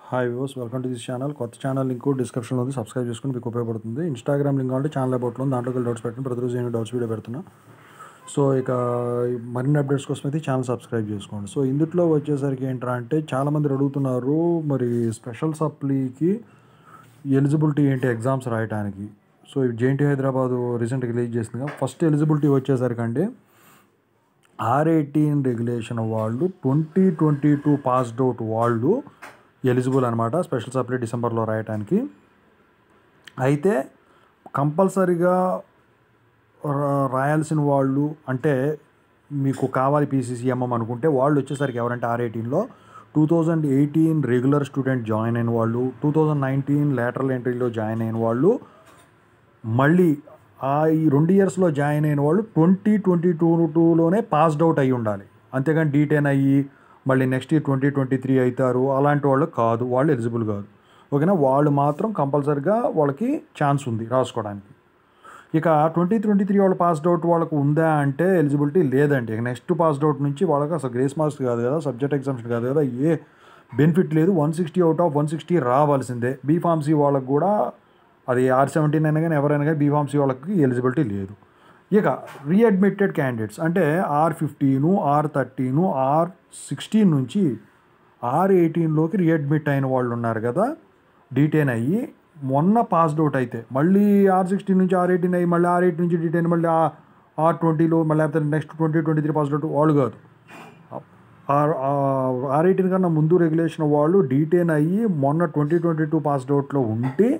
hi views welcome to this channel కొత్త channel link డిస్క్రిప్షన్లో ఉంది సబ్స్క్రైబ్ చేసుకుని మీకు ఉపయోగపడుతుంది ఇన్స్టాగ్రామ్ లింక్ అంటే ఛానల్ అబౌట్లో ఉంది దాంట్లోకి డౌట్స్ పెట్టండి ప్రతిరోజు నేను డౌట్స్ వీడియో పెడుతున్నా సో ఇక మరిన్ని అప్డేట్స్ కోసం అయితే ఛానల్ సబ్స్క్రైబ్ చేసుకోండి సో ఇందులో వచ్చేసరికి ఏంట్రా అంటే చాలామంది అడుగుతున్నారు మరి స్పెషల్ సప్లీకి ఎలిజిబిలిటీ ఏంటి ఎగ్జామ్స్ రాయడానికి సో జేఎన్టీ హైదరాబాద్ రీసెంట్గా రిలీజ్ చేసింది ఫస్ట్ ఎలిజిబిలిటీ వచ్చేసరికి అంటే ఆర్ ఎయిటీన్ రెగ్యులేషన్ వాళ్ళు twenty twenty two passed out వాళ్ళు ఎలిజిబుల్ అనమాట స్పెషల్ సప్లై డిసెంబర్లో రాయటానికి అయితే కంపల్సరీగా రా- రాయాల్సిన వాళ్ళు అంటే మీకు కావాలి పీసీసీఎంఎం అనుకుంటే వాళ్ళు వచ్చేసరికి ఎవరంటే ఆర్ ఎయిటీన్లో two thousand eighteen regular student join అయిన వాళ్ళు టూ థౌజండ్ నైన్టీన్ లేటరల్ ఎంట్రీలో జాయిన్ అయిన వాళ్ళు మళ్ళీ ఆ ఈ రెండు ఇయర్స్లో జాయిన్ అయిన వాళ్ళు ట్వంటీ ట్వంటీ టూ టూలోనే పాస్డ్ అవుట్ అయ్యి ఉండాలి అంతేగాని డీటెన్ అయ్యి మళ్ళీ next year twenty twenty three అవుతారు అలాంటి వాళ్ళు కాదు వాళ్ళు ఎలిజిబుల్ కాదు ఓకేనా వాళ్ళు మాత్రం కంపల్సరిగా వాళ్ళకి ఛాన్స్ ఉంది రాసుకోవడానికి ఇక ట్వంటీ ట్వంటీ త్రీ వాళ్ళు పాస్డ్ అవుట్ వాళ్ళకు ఉందా అంటే ఎలిజిబిలిటీ లేదండి ఇక నెక్స్ట్ పాస్డ్ అవుట్ నుంచి వాళ్ళకి అసలు గ్రేస్ మార్క్స్ కాదు కదా సబ్జెక్ట్ ఎగ్జామ్షన్ కాదు కదా ఏ బెనిఫిట్ లేదు one sixty out of one sixty రావాల్సిందే బీఫార్మసీ వాళ్ళకు కూడా అది ఆర్ సెవెంటీన్ అయినా కానీ ఎవరైనా కానీ బీఫార్మసీ వాళ్ళకి ఎలిజిబిలిటీ లేదు ఇక రీఅడ్మిటెడ్ క్యాండిడేట్స్ అంటే R fifteen R thirteen R sixteen నుంచి ఆర్ ఎయిటీన్లోకి రీఅడ్మిట్ అయిన వాళ్ళు ఉన్నారు కదా డీటెయిన్ అయ్యి మొన్న పాస్డ్ అవుట్ అయితే మళ్ళీ ఆర్ సిక్స్టీన్ నుంచి ఆర్ ఎయిటీన్ అయ్యి మళ్ళీ ఆర్ ఎయిట్ నుంచి డీటెయిన్ మళ్ళీ ఆర్ ట్వంటీలో మళ్ళీ లేకపోతే next twenty twenty three passed out వాళ్ళు కాదు ఆర్ ఆర్ ఎయిటీన్ కన్నా ముందు రెగ్యులేషన్ వాళ్ళు డీటెయిన్ అయ్యి మొన్న ట్వంటీ ట్వంటీ టూ పాస్డ్ అవుట్లో ఉండి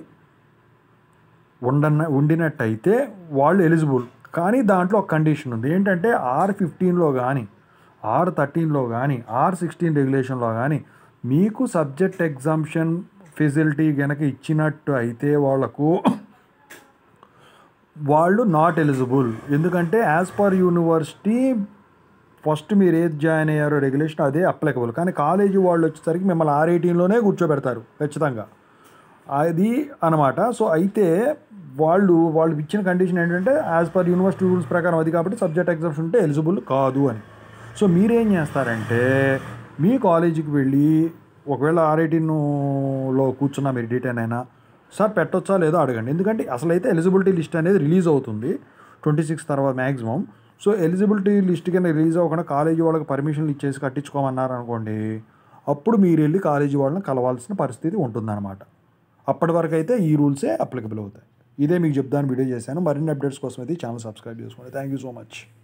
ఉండన ఉండినట్టయితే వాళ్ళు ఎలిజిబుల్ కానీ దాంట్లో ఒక కండిషన్ ఉంది ఏంటంటే ఆర్ ఫిఫ్టీన్లో కానీ ఆర్ థర్టీన్లో కానీ ఆర్ సిక్స్టీన్ రెగ్యులేషన్లో కానీ మీకు సబ్జెక్ట్ ఎగ్జామ్షన్ ఫెసిలిటీ కనుక ఇచ్చినట్టు అయితే వాళ్ళకు వాళ్ళు నాట్ ఎలిజిబుల్ ఎందుకంటే యాజ్ పర్ యూనివర్సిటీ ఫస్ట్ మీరు ఏది జాయిన్ అయ్యారో రెగ్యులేషన్ అదే అప్లికబుల్ కానీ కాలేజీ వాళ్ళు వచ్చేసరికి మిమ్మల్ని ఆర్ ఎయిటీన్లోనే కూర్చోబెడతారు ఖచ్చితంగా అది అనమాట సో అయితే వాళ్ళు వాళ్ళు ఇచ్చిన కండిషన్ ఏంటంటే యాజ్ పర్ యూనివర్సిటీ రూల్స్ ప్రకారం అది కాబట్టి సబ్జెక్ట్ ఎగ్జామ్స్ ఉంటే ఎలిజిబుల్ కాదు అని సో మీరేం చేస్తారంటే మీ కాలేజీకి వెళ్ళి ఒకవేళ ఆర్ ఎయిటీన్లో కూర్చున్నా మీరు డీటెయిన్ అయినా సార్ పెట్టొచ్చా లేదో అడగండి ఎందుకంటే అసలు అయితే ఎలిజిబిలిటీ లిస్ట్ అనేది రిలీజ్ అవుతుంది ట్వంటీ సిక్స్ తర్వాత మ్యాక్సిమం సో ఎలిజిబిలిటీ లిస్ట్ కింద రిలీజ్ అవ్వకుండా కాలేజీ వాళ్ళకి పర్మిషన్లు ఇచ్చేసి కట్టించుకోమన్నారు అనుకోండి అప్పుడు మీరు వెళ్ళి కాలేజీ వాళ్ళని కలవాల్సిన పరిస్థితి ఉంటుందన్నమాట అప్పటి వరకు అయితే ఈ రూల్సే అప్లికబుల్ అవుతాయి ఇదే మీకు చెప్దాను వీడియో చేశాను మరిన్ని అప్డేట్స్ కోసం అయితే ఛానల్ సబ్స్క్రైబ్ చేసుకోండి థ్యాంక్ యూ సో మచ్